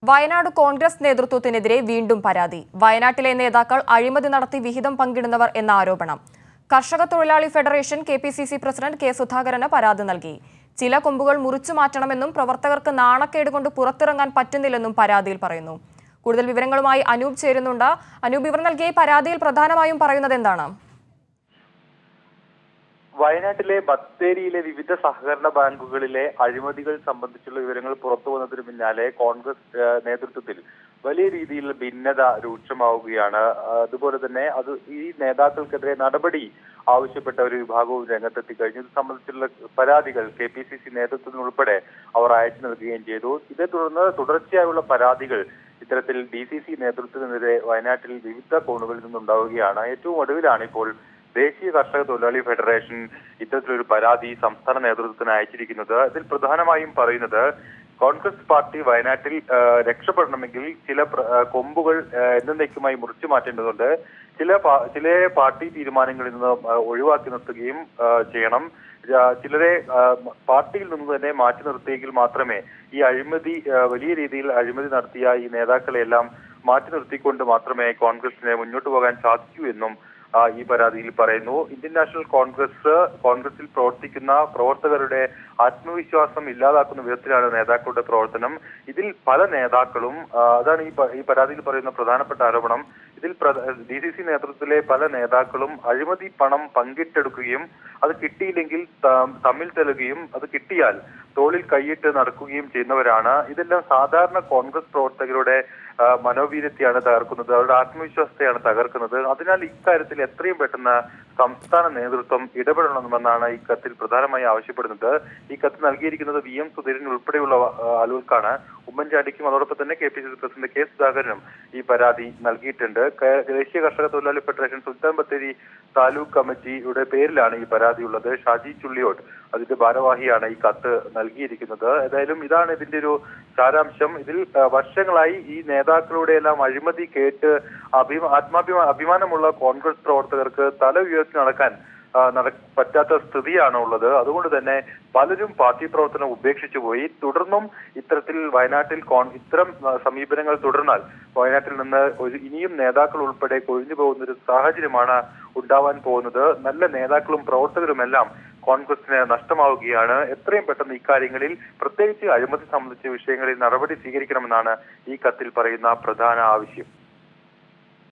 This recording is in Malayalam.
വയനാട് കോൺഗ്രസ് നേതൃത്വത്തിനെതിരെ വീണ്ടും പരാതി വയനാട്ടിലെ നേതാക്കൾ അഴിമതി നടത്തി വിഹിതം പങ്കിടുന്നവർ എന്ന ആരോപണം കർഷക തൊഴിലാളി federation K P C C president K സുധാകരന് പരാതി നൽകി ചില കൊമ്പുകൾ മുറിച്ചു മാറ്റണമെന്നും പ്രവർത്തകർക്ക് നാണക്കേട് കൊണ്ട് പുറത്തിറങ്ങാൻ പറ്റുന്നില്ലെന്നും പരാതിയിൽ പറയുന്നു കൂടുതൽ വിവരങ്ങളുമായി അനൂപ് ചേരുന്നുണ്ട് അനൂപ് ഇവർ നൽകിയ ഈ പരാതിയിൽ പ്രധാനമായും പറയുന്നത് എന്താണ് വയനാട്ടിലെ ബത്തേരിയിലെ വിവിധ സഹകരണ ബാങ്കുകളിലെ അഴിമതികൾ സംബന്ധിച്ചുള്ള വിവരങ്ങൾ പുറത്തു വന്നതിന് പിന്നാലെ കോൺഗ്രസ് ഏഹ്, നേതൃത്വത്തിൽ വലിയ രീതിയിൽ ഭിന്നത രൂക്ഷമാവുകയാണ് ആ, അതുപോലെ തന്നെ അത് ഈ നേതാക്കൾക്കെതിരെ നടപടി ആവശ്യപ്പെട്ട ഒരു വിഭാഗവും രംഗത്തെത്തി കഴിഞ്ഞു ഇത് സംബന്ധിച്ചുള്ള പരാതികൾ കെ പി സി സി നേതൃത്വത്തിനുൾപ്പെടെ അവർ അയച്ചു നൽകുകയും ചെയ്തു ഇതേ തുടർന്ന് തുടർച്ചയായുള്ള പരാതികൾ ഇത്തരത്തിൽ ഡി സി സി നേതൃത്വത്തിനെതിരെ വയനാട്ടിൽ വിവിധ കോണുകളിൽ നിന്നുണ്ടാവുകയാണ് ഏറ്റവും ഒടുവിലാണ് ഇപ്പോൾ ദേശീയ കർഷക തൊഴിലാളി ഫെഡറേഷൻ ഇത്തരത്തിലൊരു പരാതി സംസ്ഥാന നേതൃത്വത്തിന് അയച്ചിരിക്കുന്നത് ഇതിൽ പ്രധാനമായും പറയുന്നത് കോൺഗ്രസ് പാർട്ടി വയനാട്ടിൽ ആ, രക്ഷപ്പെടണമെങ്കിൽ ചില പ്ര- ആ, കൊമ്പുകൾ ആ, എന്നേക്കുമായി മുറിച്ചു മാറ്റേണ്ടതുണ്ട് ചില പാ- ചില പാർട്ടി തീരുമാനങ്ങളിൽ നിന്ന് ആ, ഒഴിവാക്കി നിർത്തുകയും ആ, ചെയ്യണം ആ, ചിലരെ ആ, പാർട്ടിയിൽ നിന്ന് തന്നെ മാറ്റി നിർത്തിയെങ്കിൽ മാത്രമേ ഈ അഴിമതി ആ, വലിയ രീതിയിൽ അഴിമതി നടത്തിയ ഈ നേതാക്കളെല്ലാം മാറ്റി നിർത്തിക്കൊണ്ട് മാത്രമേ കോൺഗ്രസിനെ മുന്നോട്ട് പോകാൻ സാധിക്കൂ എന്നും ആ, ഈ പരാതിയിൽ പറയുന്നു ഇന്ത്യൻ നാഷണൽ കോൺഗ്രസ് കോൺഗ്രസിൽ പ്രവർത്തിക്കുന്ന പ്രവർത്തകരുടെ ആത്മവിശ്വാസം ഇല്ലാതാക്കുന്ന വിധത്തിലാണ് നേതാക്കളുടെ പ്രവർത്തനം ഇതിൽ പല നേതാക്കളും ആ, അതാണ് ഈ പ- ഈ പരാതിയിൽ പറയുന്ന പ്രധാനപ്പെട്ട ആരോപണം ഇതിൽ ഡി സി സി നേതൃത്വത്തിലെ പല നേതാക്കളും അഴിമതി പണം പങ്കിട്ടെടുക്കുകയും അത് കിട്ടിയില്ലെങ്കിൽ ത- തമ്മിൽ തെലുകയും അത് കിട്ടിയാൽ തോളിൽ കൈയിട്ട് നടക്കുകയും ചെയ്യുന്നവരാണ് ഇതെല്ലാം സാധാരണ കോൺഗ്രസ് പ്രവർത്തകരുടെ ആ, മനോവീര്യത്തെയാണ് തകർക്കുന്നത് അവരുടെ ആത്മവിശ്വാസത്തെയാണ് തകർക്കുന്നത് അതിനാൽ ഇക്കാര്യത്തിൽ എത്രയും പെട്ടെന്ന് സംസ്ഥാന നേതൃത്വം ഇടപെടണമെന്നാണ് ഈ കത്തിൽ പ്രധാനമായി ആവശ്യപ്പെടുന്നത് ഈ കത്ത് നൽകിയിരിക്കുന്നത് വി എം സുധീരൻ ഉൾപ്പെടെയുള്ള ആ, ആളുകൾക്കാണ് ഉമ്മൻചാണ്ടിക്കും അതോടൊപ്പം തന്നെ K P C C president K സുധാകരനും ഈ പരാതി നൽകിയിട്ടുണ്ട് കേ- ദേശീയ കർഷക തൊഴിലാളി ഫെഡറേഷൻ സുൽത്താൻ ബത്തേരി താലൂക്ക് കമ്മിറ്റിയുടെ പേരിലാണ് ഈ പരാതി ഉള്ളത് ഷാജി ചുള്ളിയോട് അതിന്റെ ഭാരവാഹിയാണ് ഈ കത്ത് നൽകിയിരിക്കുന്നത് ഏതായാലും ഇതാണ് ഇതിന്റെ ഒരു സാരാംശം ഇതിൽ ആ, വർഷങ്ങളായി ഈ നേതാക്കളുടെ എല്ലാം അഴിമതി കേട്ട് അഭിമ ആത്മാഭിമാ അഭിമാനമുള്ള കോൺഗ്രസ് പ്രവർത്തകർക്ക് തല ഉയർത്തി നടക്കാൻ ആ, നട- പറ്റാത്ത സ്ഥിതിയാണ് ഉള്ളത് അതുകൊണ്ട് തന്നെ പലരും പാർട്ടി പ്രവർത്തനം ഉപേക്ഷിച്ചു പോയി തുടർന്നും ഇത്തരത്തിൽ വയനാട്ടിൽ കോൺ ഇത്തരം ആ, സമീപനങ്ങൾ തുടർന്നാൽ വയനാട്ടിൽ നിന്ന് ഒരു ഇനിയും നേതാക്കൾ ഉൾപ്പെടെ കൊഴിഞ്ഞു പോകുന്ന ഒരു സാഹചര്യമാണ് ഉണ്ടാവാൻ പോകുന്നത് നല്ല നേതാക്കളും പ്രവർത്തകരുമെല്ലാം കോൺഗ്രസിന് നഷ്ടമാവുകയാണ് എത്രയും പെട്ടെന്ന് ഇക്കാര്യങ്ങളിൽ പ്രത്യേകിച്ച് അഴിമതി സംബന്ധിച്ച വിഷയങ്ങളിൽ നടപടി സ്വീകരിക്കണമെന്നാണ് ഈ കത്തിൽ പറയുന്ന പ്രധാന ആവശ്യം